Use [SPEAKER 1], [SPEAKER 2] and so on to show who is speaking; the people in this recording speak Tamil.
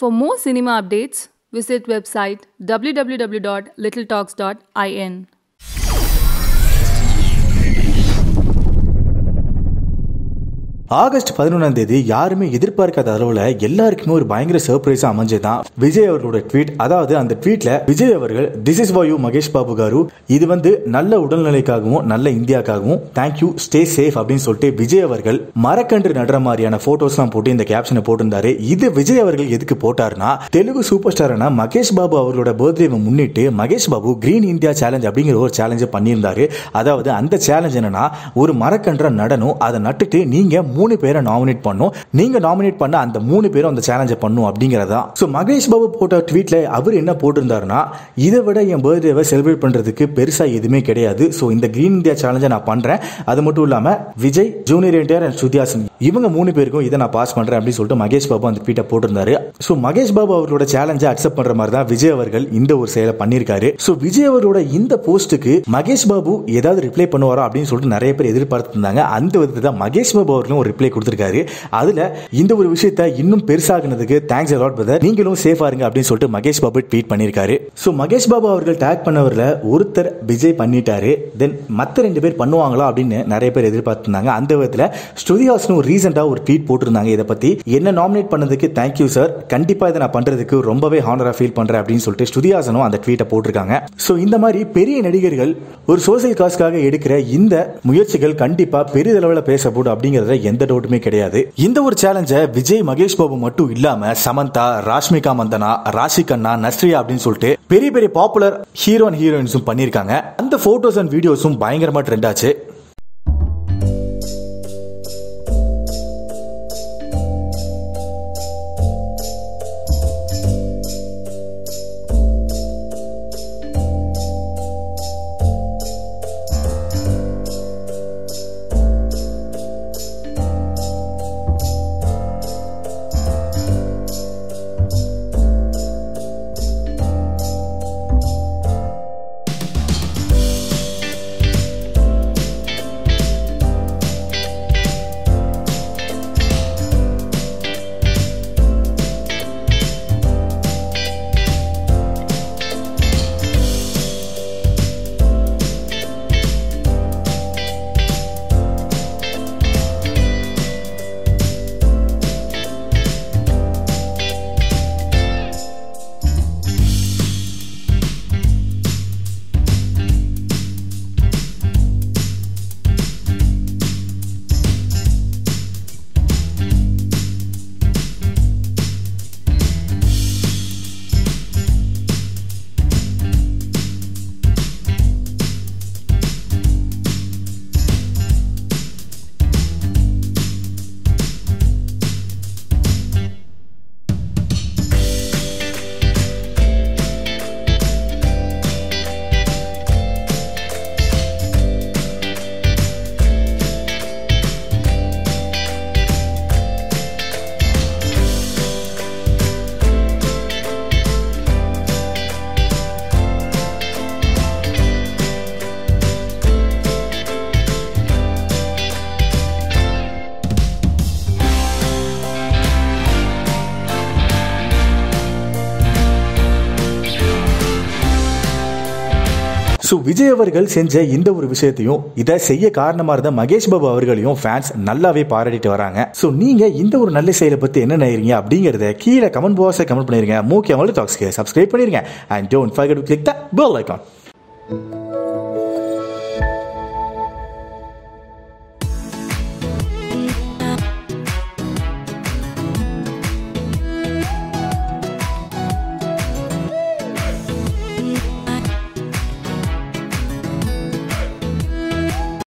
[SPEAKER 1] For more cinema updates, visit website www.littletalks.in.
[SPEAKER 2] August பதினொன்றாம் தேதி யாருமே எதிர்பார்க்காத அளவுல எல்லாருக்குமே ஒரு பயங்கர சர்ப்ரைஸா அமைஞ்சதுதான் விஜய் அவர்களோட ட்வீட் அதாவது அந்த ட்வீட்ல விஜய் அவர்கள் திஸ் இஸ் வாயு மகேஷ் பாபு காரு இது வந்து நல்ல உடல்நிலைக்காகவும் நல்ல இந்தியாக்காகவும் தேங்க்யூ ஸ்டே சேஃப் அப்படின்னு சொல்லிட்டு விஜய் அவர்கள் மரக்கன்று நடுற மாதிரியான போட்டோஸ்லாம் போட்டு இந்த கேப்ஷனை போட்டிருந்தாரு இது விஜய் அவர்கள் எதுக்கு போட்டாருன்னா தெலுங்கு சூப்பர் ஸ்டாரான மகேஷ் பாபு அவர்களோட பர்த்டேவை முன்னிட்டு Mahesh Babu green India challenge அப்படிங்கிற ஒரு சேலஞ்சை பண்ணியிருந்தாரு அதாவது அந்த சேலஞ்ச் என்னன்னா ஒரு மரக்கன்ற நடனம் அதை நட்டுட்டு நீங்க மூணு பேரை நாமினேட் பண்ணும் நீங்க நாமினேட் பண்ண அந்த மூணு பேரும் அந்த சேலஞ்சை பண்ணும் அப்படிங்கறதா ஸோ மகேஷ் பாபு போட்ட ட்வீட்ல அவர் என்ன போட்டிருந்தாருன்னா இதை விட என் பர்த்டேவை செலிப்ரேட் பண்றதுக்கு பெருசா எதுவுமே கிடையாது ஸோ இந்த கிரீன் இந்தியா சேலஞ்சை நான் பண்றேன் அது மட்டும் இல்லாம விஜய் ஜூனியர் என்டிஆர் அண்ட் சுத்யாசன் இவங்க மூணு பேருக்கும் இதை நான் பாஸ் பண்றேன் அப்படின்னு சொல்லிட்டு மகேஷ் பாபு அந்த ட்வீட்டை போட்டிருந்தாரு ஸோ மகேஷ் பாபு அவர்களோட சேலஞ்சை அக்செப்ட் பண்ற மாதிரி தான் விஜய் அவர்கள் இந்த ஒரு செயலை பண்ணியிருக்காரு ஸோ விஜய் அவரோட இந்த போஸ்ட்டுக்கு மகேஷ் பாபு ஏதாவது ரிப்ளை பண்ணுவாரா அப்படின்னு சொல்லிட்டு நிறைய பேர் எதிர்பார்த்திருந்தாங்க அந்த விதத்தை தான் மகேஷ் பாபு அவர்களும் ஒரு ரிப்ளை கொடுத்திருக்காரு அதுல இந்த ஒரு விஷயத்தை இன்னும் பெருசாகினதுக்கு தேங்க்ஸ் அலாட் பிரதர் நீங்களும் சேஃபா இருங்க அப்படின்னு சொல்லிட்டு மகேஷ் பாபு ட்வீட் பண்ணியிருக்காரு ஸோ மகேஷ் பாபு அவர்கள் டேக் பண்ணவர்ல ஒருத்தர் விஜய் பண்ணிட்டாரு தென் மற்ற ரெண்டு பேர் பண்ணுவாங்களா அப்படின்னு நிறைய பேர் எதிர்பார்த்திருந்தாங்க அந்த விதத்தில் ஸ்ருதிஹாசனும் ரீசெண்டாக ஒரு ட்வீட் போட்டிருந்தாங்க இதை பத்தி என்ன நாமினேட் பண்ணதுக்கு தேங்க்யூ சார் கண்டிப்பா இதை நான் பண்றதுக்கு ரொம்பவே ஹானரா ஃபீல் பண்றேன் அப்படின்னு சொல்லிட்டு ஸ்ருதிஹாசனும் அந்த ட்வீட்டை போட்டிருக்காங்க ஸோ இந்த மாதிரி பெரிய நடிகர்கள் ஒரு சோசியல் காஸ்க்காக எடுக்கிற இந்த முயற்சிகள் கண்டிப்பா பெரிதளவில் பேசப்படும் அப்படிங்கறத எந்த டவுட்டுமே கிடையாது இந்த ஒரு சேலஞ்சை விஜய் மகேஷ் பாபு மட்டும் இல்லாம சமந்தா ராஷ்மிகா மந்தனா ராஷி கண்ணா நஸ்ரியா அப்படின்னு சொல்லிட்டு பெரிய பெரிய பாப்புலர் ஹீரோ அண்ட் ஹீரோயின்ஸும் பண்ணியிருக்காங்க அந்த போட்டோஸ் அண்ட் வீடியோஸும் பயங்கரமா ட்ரெண்ட் ஆச்சு ஸோ விஜய் அவர்கள் செஞ்ச இந்த ஒரு விஷயத்தையும் இதை செய்ய காரணமாக இருந்த மகேஷ் பாபு அவர்களையும் ஃபேன்ஸ் நல்லாவே பாராட்டிட்டு வராங்க ஸோ நீங்க இந்த ஒரு நல்ல செயலை பத்தி என்ன நினைக்கிறீங்க அப்படிங்கறத கீழே கமெண்ட் பாக்ஸை கமெண்ட் பண்ணிருங்க மூக்கியமாக டாக்ஸ்க்கு சப்ஸ்கிரைப் பண்ணிருங்க and don't forget to click the bell icon